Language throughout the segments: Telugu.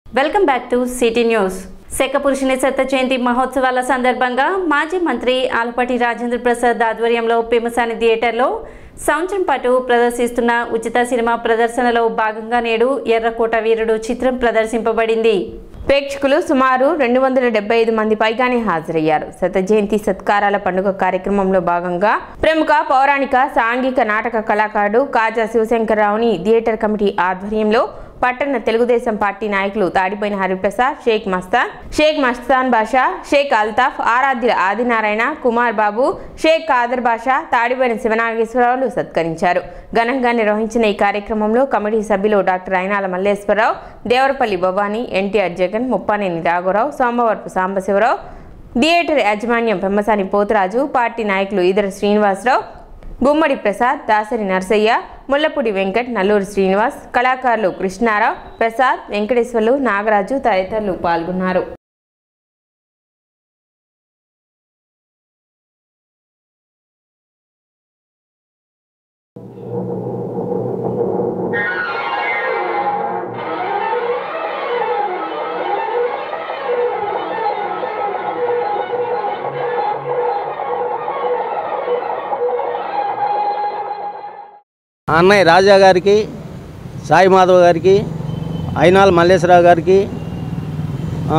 welcome back to city news శక పురుషుని శత జయంతి మహోత్సవాల సందర్భంగా మాజీ మంత్రి ఆలపాటి రాజేంద్ర ప్రసాద్ ఆధ్వర్యంలో పిమసాని థియేటర్లో సంవత్సరం పాటు ప్రదర్శిస్తున్న ఉచిత సినిమా ప్రదర్శనలో భాగంగా నేడు ఎర్రకోట వీరుడు చిత్రం ప్రదర్శింపబడింది ప్రేక్షకులు సుమారు రెండు వందల డెబ్బై ఐదు మంది పైగానే హాజరయ్యారు శత జయంతి సత్కారాల పండుగ కార్యక్రమంలో భాగంగా ప్రముఖ పౌరాణిక సాంఘిక నాటక కళాకారుడు కాజా శివశంకర్రావుని థియేటర్ కమిటీ ఆధ్వర్యంలో పట్టణ తెలుగుదేశం పార్టీ నాయకులు తాడిపోయిన హరిప్రసాద్ షేక్ మస్తాన్ షేక్ మస్తాన్ బాషా షేక్ అల్తాఫ్ ఆరాధ్యుల ఆదినారాయణ కుమార్ బాబు షేక్ ఖాదర్ బాషా తాడిపోయిన శివనాగేశ్వరరావులు సత్కరించారు ఘనంగా నిర్వహించిన ఈ కార్యక్రమంలో కమిటీ సభ్యులు డాక్టర్ అయినాల మల్లేశ్వరరావు దేవరపల్లి భవానీ ఎన్టీఆర్ జగన్ ముప్పానేని రాఘవరావు సోమవరపు సాంబశివరావు థియేటర్ యాజమాన్యం పెమ్మసాని పోతురాజు పార్టీ నాయకులు ఈదర శ్రీనివాసరావు గుమ్మడి ప్రసాద్ దాసరి నర్సయ్య ముల్లపూడి వెంకట్ నల్లూరు శ్రీనివాస్ కళాకారులు కృష్ణారావు ప్రసాద్ వెంకటేశ్వర్లు నాగరాజు తదితరులు పాల్గొన్నారు అన్నయ్య రాజా గారికి సాయి మాధవ్ గారికి అయినాల్ మల్లేశ్వరరావు గారికి ఆ,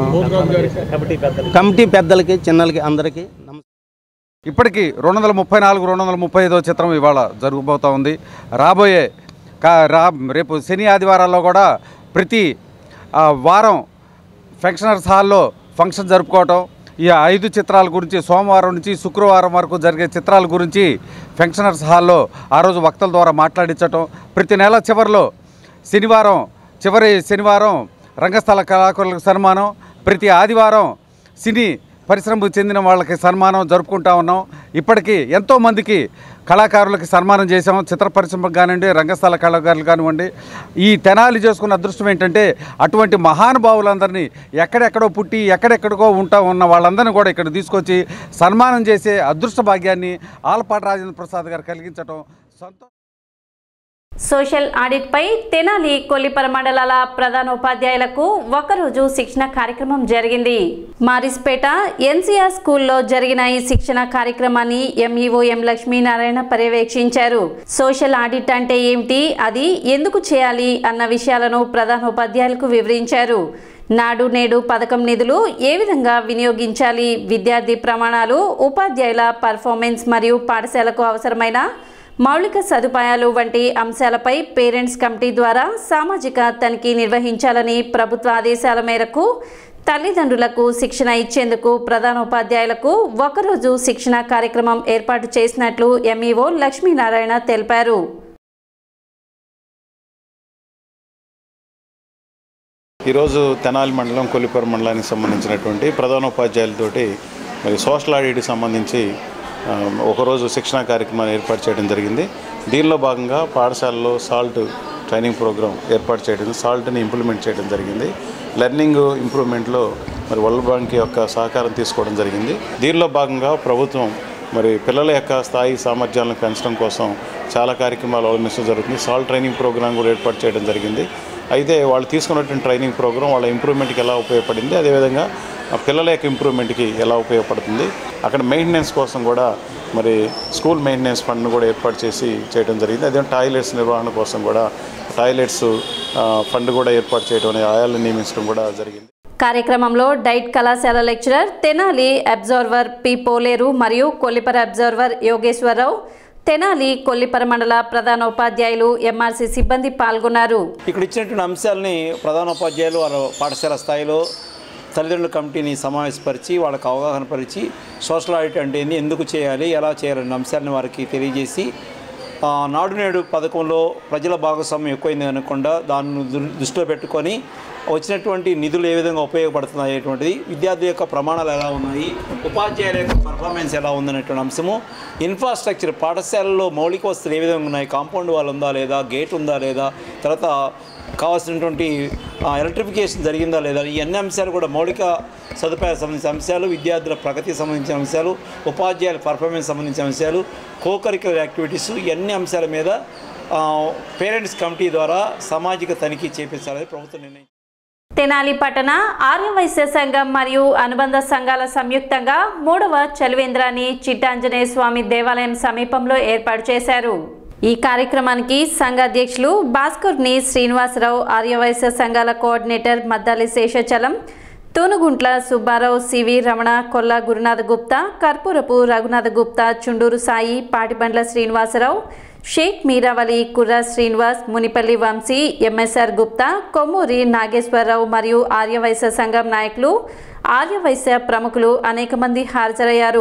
కమిటీ పెద్దలకి చిన్నలకి అందరికీ నమస్కారం ఇప్పటికీ రెండు వందల ముప్పై నాలుగు రెండు వందల ముప్పై ఐదో చిత్రం ఇవాళ జరగబోతూ ఉంది రాబోయే కా రా రేపు శని ఆదివారాల్లో కూడా ప్రతి ఆ, వారం ఫంక్షనర్స్ హాల్లో ఫంక్షన్ జరుపుకోవటం ఈ ఐదు చిత్రాల గురించి సోమవారం నుంచి శుక్రవారం వరకు జరిగే చిత్రాల గురించి ఫంక్షనర్స్ హాల్లో ఆ రోజు వక్తల ద్వారా మాట్లాడించటం ప్రతి నెల చివరిలో శనివారం చివరి శనివారం రంగస్థల కళాకారులకు సన్మానం ప్రతి ఆదివారం సినీ పరిశ్రమకు చెందిన వాళ్ళకి సన్మానం జరుపుకుంటా ఉన్నాం ఇప్పటికీ ఎంతోమందికి కళాకారులకి సన్మానం చేసాం చిత్ర పరిశ్రమకు కానివ్వండి రంగస్థల కళాకారులు కానివ్వండి ఈ తెనాలి చేసుకున్న అదృష్టం ఏంటంటే అటువంటి మహానుభావులందరినీ ఎక్కడెక్కడో పుట్టి ఎక్కడెక్కడికో ఉంటా ఉన్న వాళ్ళందరినీ కూడా ఇక్కడ తీసుకొచ్చి సన్మానం చేసే అదృష్ట భాగ్యాన్ని ఆలపాటి రాజేంద్ర ప్రసాద్ గారు కలిగించడం సంతో సోషల్ ఆడిట్పై తెనాలి కొల్లిపర మండలాల ప్రధానోపాధ్యాయులకు ఒకరోజు శిక్షణ కార్యక్రమం జరిగింది మారిస్పేట ఎన్సీఆర్ స్కూల్లో జరిగిన ఈ శిక్షణ కార్యక్రమాన్ని ఎంఈఓ ఎం లక్ష్మీనారాయణ పర్యవేక్షించారు సోషల్ ఆడిట్ అంటే ఏమిటి అది ఎందుకు చేయాలి అన్న విషయాలను ప్రధానోపాధ్యాయులకు వివరించారు నాడు నేడు పథకం నిధులు ఏ విధంగా వినియోగించాలి విద్యార్థి ప్రమాణాలు ఉపాధ్యాయుల పర్ఫార్మెన్స్ మరియు పాఠశాలకు అవసరమైన మౌలిక సదుపాయాలు వంటి అంశాలపై పేరెంట్స్ కమిటీ ద్వారా సామాజిక తనిఖీ నిర్వహించాలని ప్రభుత్వ ఆదేశాల మేరకు తల్లిదండ్రులకు శిక్షణ ఇచ్చేందుకు ప్రధానోపాధ్యాయులకు ఒకరోజు శిక్షణ కార్యక్రమం ఏర్పాటు చేసినట్లు ఎంఈఓ లక్ష్మీనారాయణ తెలిపారు ఈరోజు తెనాలి మండలం కొల్లిపర మండలానికి సంబంధించినటువంటి ప్రధానోపాధ్యాయులతోటి మరి సోషల్ ఆడిట్కి సంబంధించి ఆ, ఒకరోజు శిక్షణా కార్యక్రమాన్ని ఏర్పాటు చేయడం జరిగింది దీనిలో భాగంగా పాఠశాలలో సాల్ట్ ట్రైనింగ్ ప్రోగ్రామ్ ఏర్పాటు చేయడం సాల్ట్ని ఇంప్లిమెంట్ చేయడం జరిగింది లెర్నింగ్ ఇంప్రూవ్మెంట్లో మరి వరల్డ్ బ్యాంక్ యొక్క సహకారం తీసుకోవడం జరిగింది దీనిలో భాగంగా ప్రభుత్వం మరి పిల్లల యొక్క స్థాయి సామర్థ్యాలను పెంచడం కోసం చాలా కార్యక్రమాలు అవలంబించడం జరుగుతుంది సాల్ట్ ట్రైనింగ్ ప్రోగ్రామ్ కూడా ఏర్పాటు చేయడం జరిగింది అయితే వాళ్ళు తీసుకున్నటువంటి ట్రైనింగ్ ప్రోగ్రామ్ వాళ్ళ ఇంప్రూవ్మెంట్కి ఎలా ఉపయోగపడింది అదేవిధంగా ఆ పిల్లల యొక్క ఇంప్రూవ్మెంట్కి ఎలా ఉపయోగపడుతుంది అక్కడ మెయింటెనెన్స్ కోసం కూడా మరి స్కూల్ మెయింటెనెన్స్ ఫండ్ను కూడా ఏర్పాటు చేసి చేయడం జరిగింది అదే టాయిలెట్స్ నిర్వహణ కోసం కూడా టాయిలెట్స్ ఆ, ఫండ్ కూడా ఏర్పాటు చేయడం అనే ఆయాలను నియమించడం కూడా జరిగింది కార్యక్రమంలో డైట్ కళాశాల lecturer Tenali observer P Poleru మరియు కొల్లిపర అబ్జర్వర్ యోగేశ్వరరావు తెనాలి కొల్లిపర మండల ప్రధానోపాధ్యాయులు ఎంఆర్సీ సిబ్బంది పాల్గొన్నారు ఇక్కడ ఇచ్చినటువంటి అంశాలని ప్రధానోపాధ్యాయులు వాళ్ళ పాఠశాల స్థాయిలో తల్లిదండ్రుల కమిటీని సమావేశపరిచి వాళ్ళకు అవగాహన పరిచి సోషల్ ఆడిట్ అంటే ఏంది ఎందుకు చేయాలి ఎలా చేయాలనే అంశాలను వారికి తెలియజేసి ఆ, నాడు నేడు పథకంలో ప్రజల భాగస్వామ్యం ఎక్కువైంది అనకుండా దాన్ని దృ- దృష్టిలో పెట్టుకొని వచ్చినటువంటి నిధులు ఏ విధంగా ఉపయోగపడుతున్నాయి అనేటువంటిది విద్యార్థి యొక్క ప్రమాణాలు ఎలా ఉన్నాయి ఉపాధ్యాయుల యొక్క పర్ఫార్మెన్స్ ఎలా ఉందనేటువంటి అంశము ఇన్ఫ్రాస్ట్రక్చర్ పాఠశాలలో మౌలిక వస్తువులు ఏ విధంగా ఉన్నాయి కాంపౌండ్ వాల్ ఉందా లేదా గేట్ ఉందా లేదా తర్వాత కావాల్సినటువంటి ఆ, ఎలక్ట్రిఫికేషన్ జరిగిందా లేదా ఈ అన్ని అంశాలు కూడా మౌలిక సదుపాయాలకు సంబంధించిన అంశాలు విద్యార్థుల ప్రగతికి సంబంధించిన అంశాలు ఉపాధ్యాయుల పర్ఫార్మెన్స్ సంబంధించిన అంశాలు కోకరికులర్ యాక్టివిటీస్ ఈ అన్ని అంశాల మీద పేరెంట్స్ కమిటీ ద్వారా సామాజిక తనిఖీ చేపించాలని ప్రభుత్వం నిర్ణయించింది తెనాలి పట్టణ ఆర్యవైశ్య సంఘం మరియు అనుబంధ సంఘాల సంయుక్తంగా మూడవ చలివేంద్రాన్ని చిట్టాంజనేయ స్వామి దేవాలయం సమీపంలో ఏర్పాటు చేశారు ఈ కార్యక్రమానికి సంఘ అధ్యక్షులు భాస్కర్ని శ్రీనివాసరావు ఆర్యవైశ్య సంఘాల coordinator Maddali Seshachalam Thunuguntla Subbarao CV Ramana Kolla Gurunatha Gupta కర్పూరపు Raghunatha Gupta Chunduru Sai Patibandla Srinivasarao Sheikh Meeravali Kurra Srinivas Munipalli Vamsi MSR Gupta Kommuri Nageswararao మరియు ఆర్యవైశ్య సంఘం నాయకులు ఆర్యవైశ్య ప్రముఖులు అనేక మంది హాజరయ్యారు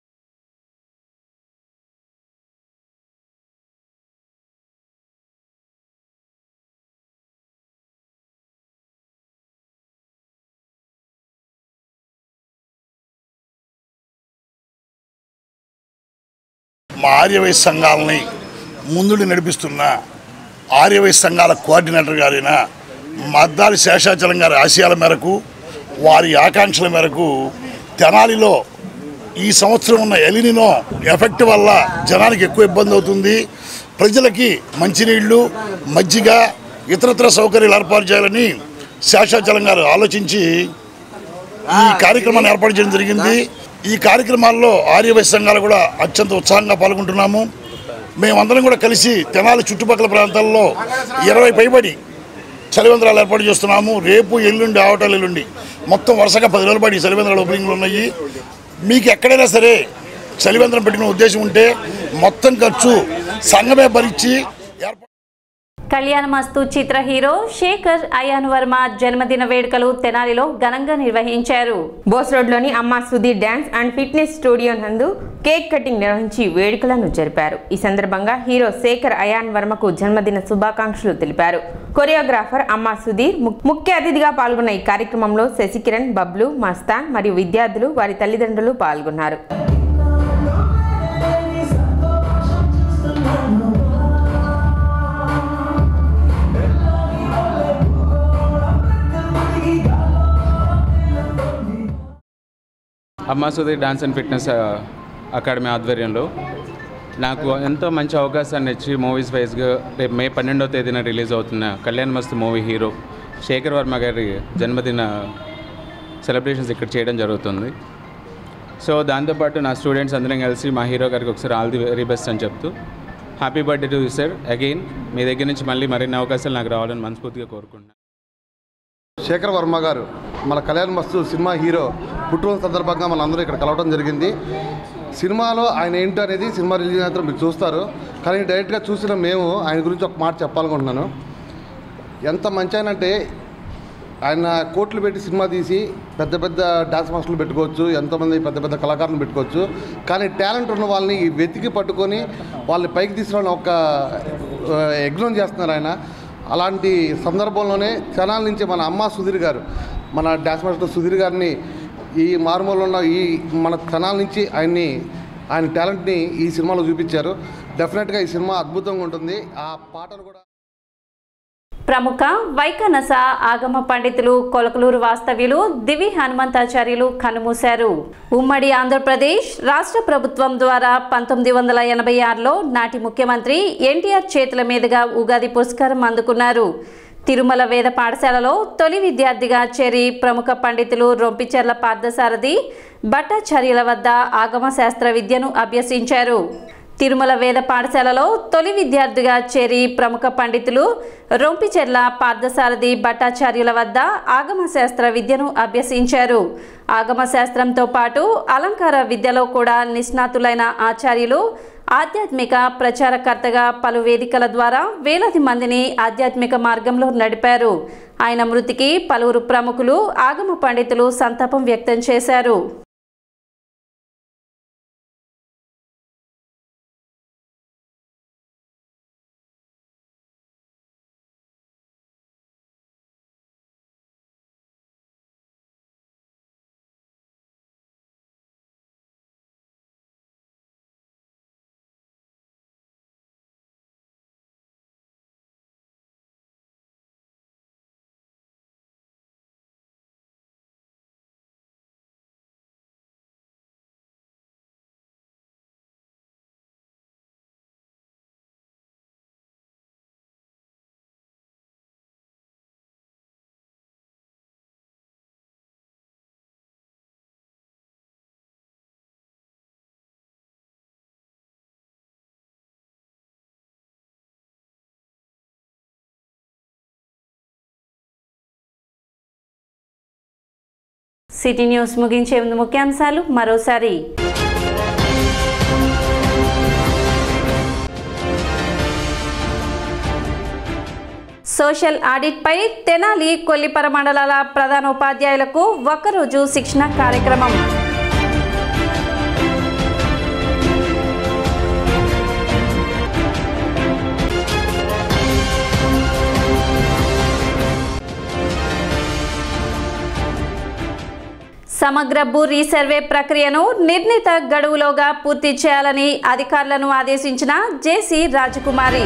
మా ఆర్యవైశ్య సంఘాలని ముందుండి నడిపిస్తున్న ఆర్యవైశ్య సంఘాల కోఆర్డినేటర్ గారైన మద్దాలి శేషాచలం గారి ఆశయాల మేరకు వారి ఆకాంక్షల మేరకు తెనాలిలో ఈ సంవత్సరం ఉన్న ఎలినినో ఎఫెక్ట్ వల్ల జనానికి ఎక్కువ ఇబ్బంది అవుతుంది ప్రజలకి మంచినీళ్లు మజ్జిగ ఇతరత్ర సౌకర్యాలు ఏర్పాటు చేయాలని శేషాచలం గారు ఆలోచించి ఈ కార్యక్రమాన్ని ఏర్పాటు చేయడం జరిగింది ఈ కార్యక్రమాల్లో ఆర్యవైశ్య సంఘాలు కూడా అత్యంత ఉత్సాహంగా పాల్గొంటున్నాము మేమందరం కూడా కలిసి తెనాలి చుట్టుపక్కల ప్రాంతాల్లో ఇరవై పైబడి చలివేంద్రాలు ఏర్పాటు చేస్తున్నాము రేపు ఎల్లుండి ఆవటాలు ఎల్లుండి మొత్తం వరుసగా పది రోజుల పాటు ఈ చలివేంద్రాలు ఓపెనింగ్లు ఉన్నాయి మీకు ఎక్కడైనా సరే చలివేంద్రం పెట్టుకునే ఉద్దేశం ఉంటే మొత్తం ఖర్చు సంఘమే భరించి ఏర్పాటు కళ్యాణమస్తు చిత్ర హీరో శేఖర్ అయాన్ వర్మ జన్మదిన వేడుకలు తెనాలిలో ఘనంగా నిర్వహించారు బోస్ రోడ్లోని Amma Sudheer dance and fitness studio నందు కేక్ కటింగ్ నిర్వహించి వేడుకలను జరిపారు ఈ సందర్భంగా హీరో శేఖర్ అయాన్ వర్మకు జన్మదిన శుభాకాంక్షలు తెలిపారు కొరియోగ్రాఫర్ అమ్మ సుధీర్ ము- ముఖ్య అతిథిగా పాల్గొన్న ఈ కార్యక్రమంలో శశికిరణ్ బబ్లు మస్తాన్ మరియు విద్యార్థులు వారి తల్లిదండ్రులు పాల్గొన్నారు Amma Sudheer dance and fitness ఆ, అకాడమీ ఆధ్వర్యంలో నాకు ఎంతో మంచి అవకాశాన్ని ఇచ్చి మూవీస్ వైజ్గా రేపు మే పన్నెండవ తేదీన రిలీజ్ అవుతున్న కళ్యాణ్ మస్త్ మూవీ హీరో శేఖర్ వర్మ గారి జన్మదిన సెలబ్రేషన్స్ ఇక్కడ చేయడం జరుగుతుంది సో దాంతోపాటు నా స్టూడెంట్స్ అందరం కలిసి మా హీరో గారికి ఒకసారి ఆల్ ది వెరీ బెస్ట్ అని చెప్తూ happy birthday to sir again మీ దగ్గర నుంచి మళ్ళీ మరిన్ని అవకాశాలు నాకు రావాలని మనస్ఫూర్తిగా కోరుకుంటున్నాను శేఖర్ వర్మ గారు మన కళ్యాణ్ మస్తు సినిమా హీరో పుట్టినరోజు సందర్భంగా మన అందరూ ఇక్కడ కలవడం జరిగింది సినిమాలో ఆయన ఏంటో అనేది సినిమా రిలీజ్ అయిన తర్వాత మీరు చూస్తారు కానీ డైరెక్ట్గా చూసిన మేము ఆయన గురించి ఒక మాట చెప్పాలనుకుంటున్నాను ఎంత మంచి ఆయన అంటే ఆయన కోట్లు పెట్టి సినిమా తీసి పెద్ద పెద్ద డాన్స్ మాస్టర్లు పెట్టుకోవచ్చు ఎంతోమంది పెద్ద పెద్ద కళాకారులు పెట్టుకోవచ్చు కానీ టాలెంట్ ఉన్న వాళ్ళని వెతికి పట్టుకొని వాళ్ళని పైకి తీసుకురావడం ఒక ఎగ్జామ్ చేస్తున్నారు ఆయన అలాంటి సందర్భంలోనే ఛానల్ నుంచి మన అమ్మ సుధీర్ గారు మన డాన్స్ మాస్టర్ సుధీర్ గారిని ఈ మారుమూలలో ఉన్న ఈ మన ఛానల్ నుంచి ఆయన్ని ఆయన టాలెంట్ని ఈ సినిమాలో చూపించారు డెఫినెట్గా ఈ సినిమా అద్భుతంగా ఉంటుంది ఆ పాటలు కూడా ప్రముఖ వైకనస ఆగమ పండితులు కొలకలూరు వాస్తవ్యులు దివి హనుమంతాచార్యులు కన్నుమూశారు ఉమ్మడి ఆంధ్రప్రదేశ్ రాష్ట్ర ప్రభుత్వం ద్వారా పంతొమ్మిది వందల ఎనభై ఆరులో నాటి ముఖ్యమంత్రి ఎన్టీఆర్ చేతుల మీదుగా ఉగాది పురస్కారం అందుకున్నారు తిరుమల వేద పాఠశాలలో తొలి విద్యార్థిగా చేరి ప్రముఖ పండితులు రొంపిచెర్ల పార్థసారథి భట్టాచార్యుల వద్ద ఆగమ శాస్త్ర విద్యను అభ్యసించారు తిరుమల వేద పాఠశాలలో తొలి విద్యార్థిగా చేరి ప్రముఖ పండితులు రొంపిచెర్ల పార్థసారథి భట్టాచార్యుల వద్ద ఆగమ శాస్త్ర విద్యను అభ్యసించారు ఆగమ శాస్త్రంతో పాటు అలంకార విద్యలో కూడా నిష్ణాతులైన ఆచార్యులు ఆధ్యాత్మిక ప్రచారకర్తగా పలు వేదికల ద్వారా వేలాది మందిని ఆధ్యాత్మిక మార్గంలో నడిపారు ఆయన మృతికి పలువురు ప్రముఖులు ఆగమ పండితులు సంతాపం వ్యక్తం చేశారు సిటీ న్యూస్ ముగించే ముందు ముఖ్యాంశాలు మరోసారి సోషల్ ఆడిట్పై తెనాలి కొల్లిపర మండలాల ప్రధాన ఉపాధ్యాయులకు ఒక్కరోజు శిక్షణ కార్యక్రమం సమగ్ర భూ రీసర్వే ప్రక్రియను నిర్ణీత గడువులోగా పూర్తి చేయాలని అధికారులను ఆదేశించిన జేసీ రాజకుమారి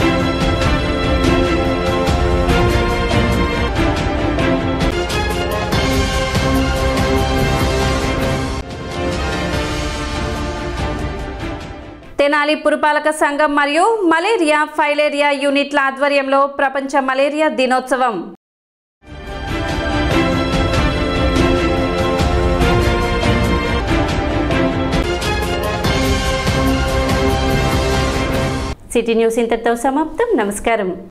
తెనాలి పురపాలక సంఘం మరియు మలేరియా ఫైలేరియా యూనిట్ల ఆధ్వర్యంలో ప్రపంచ మలేరియా దినోత్సవం సిటీ న్యూస్ ఇంతటితో సమాప్తం నమస్కారం